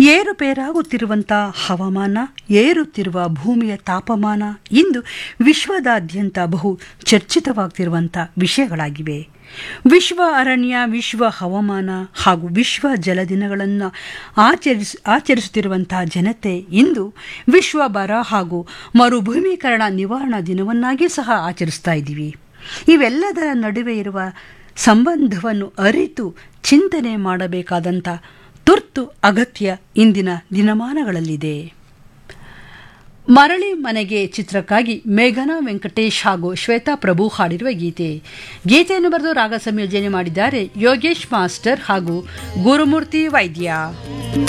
ಏರುಪೇರಾಗುತ್ತಿರುವಂಥ ಹವಾಮಾನ ಏರುತ್ತಿರುವ ಭೂಮಿಯ ತಾಪಮಾನ ಇಂದು ವಿಶ್ವದಾದ್ಯಂತ ಬಹು ಚರ್ಚಿತವಾಗ್ತಿರುವಂಥ ವಿಷಯಗಳಾಗಿವೆ ವಿಶ್ವ ಅರಣ್ಯ ವಿಶ್ವ ಹವಾಮಾನ ಹಾಗೂ ವಿಶ್ವ ಜಲ ದಿನಗಳನ್ನು ಆಚರಿಸ್ ಆಚರಿಸುತ್ತಿರುವಂತಹ ಜನತೆ ಇಂದು ವಿಶ್ವ ಬರ ಹಾಗೂ ಮರುಭೂಮೀಕರಣ ನಿವಾರಣಾ ದಿನವನ್ನಾಗಿ ಸಹ ಆಚರಿಸ್ತಾ ಇದ್ದೀವಿ ಇವೆಲ್ಲದರ ನಡುವೆ ಇರುವ ಸಂಬಂಧವನ್ನು ಅರಿತು ಚಿಂತನೆ ಮಾಡಬೇಕಾದಂಥ ತುರ್ತು ಅಗತ್ಯ ಇಂದಿನ ದಿನಮಾನಗಳಲ್ಲಿದೆ ಮರಳಿ ಮನೆಗೆ ಚಿತ್ರಕ್ಕಾಗಿ ಮೇಘನಾ ವೆಂಕಟೇಶ್ ಹಾಗೂ ಶ್ವೇತಾ ಪ್ರಭು ಹಾಡಿರುವ ಗೀತೆ ಗೀತೆಯನ್ನು ಬರೆದು ರಾಗ ಸಂಯೋಜನೆ ಮಾಡಿದ್ದಾರೆ ಯೋಗೇಶ್ ಮಾಸ್ಟರ್ ಹಾಗೂ ಗುರುಮೂರ್ತಿ ವೈದ್ಯ